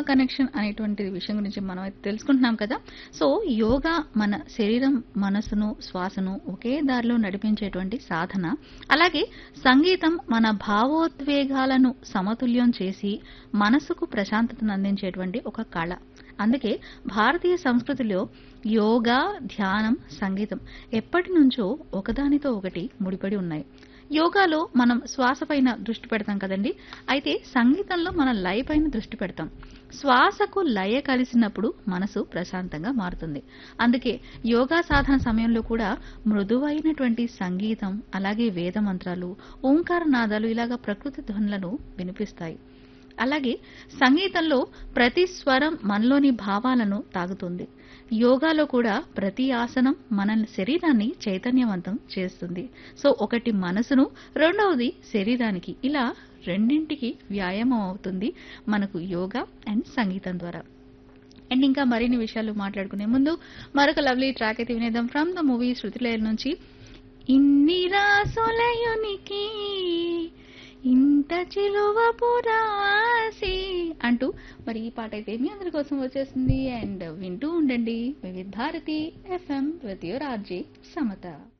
connection అనేటువంటి విషయం గురించి మనం అయితే తెలుసుకుంటున్నాం కదా సో యోగా మన శరీరం మనసును శ్వాసను ఒకే దారిలో నడిపించేటువంటి సాధన అలాగే సంగీతం మన భావోద్వేగాలను సమతుల్యం చేసి మనసుకు ప్రశాంతతను అందించేటువంటి ఒక కళ అందుకే భారతీయ సంస్కృతిలో యోగా ధ్యానం సంగీతం ఎప్పటి నుంచో ఒకదానితో ఒకటి ముడిపడి ఉన్నాయి యోగాలో మనం శ్వాస పైన దృష్టి పెడతాం కదండి అయితే సంగీతంలో మనం లయ పైన దృష్టి పెడతాం శ్వాసకు లయ కలిసినప్పుడు మనసు ప్రశాంతంగా మారుతుంది అందుకే యోగా సాధన సమయంలో కూడా మృదువైనటువంటి సంగీతం అలాగే వేద మంత్రాలు ఓంకార నాదాలు ఇలాగా ప్రకృతి ధ్వనులను వినిపిస్తాయి అలాగే సంగీతంలో ప్రతి స్వరం మనలోని భావాలను తాగుతుంది యోగాలో కూడా ప్రతి ఆసనం మన శరీరాన్ని చైతన్యవంతం చేస్తుంది సో ఒకటి మనసును రెండవది శరీరానికి ఇలా రెండింటికి వ్యాయామం అవుతుంది మనకు యోగా అండ్ సంగీతం ద్వారా అండ్ ఇంకా మరిన్ని విషయాలు మాట్లాడుకునే ముందు మరొక లవ్లీ ట్రాక్ అయితే వినేద్దాం ఫ్రమ్ ద మూవీ శృతిలయర్ నుంచి ఇన్ని రాసులయునికి ఇంత చిలువ పురాసి అంటూ మరి ఈ పాట అయితే మీ అందరి కోసం వచ్చేసింది అండ్ వింటూ ఉండండి Vividh Bharati FM with your RJ Samata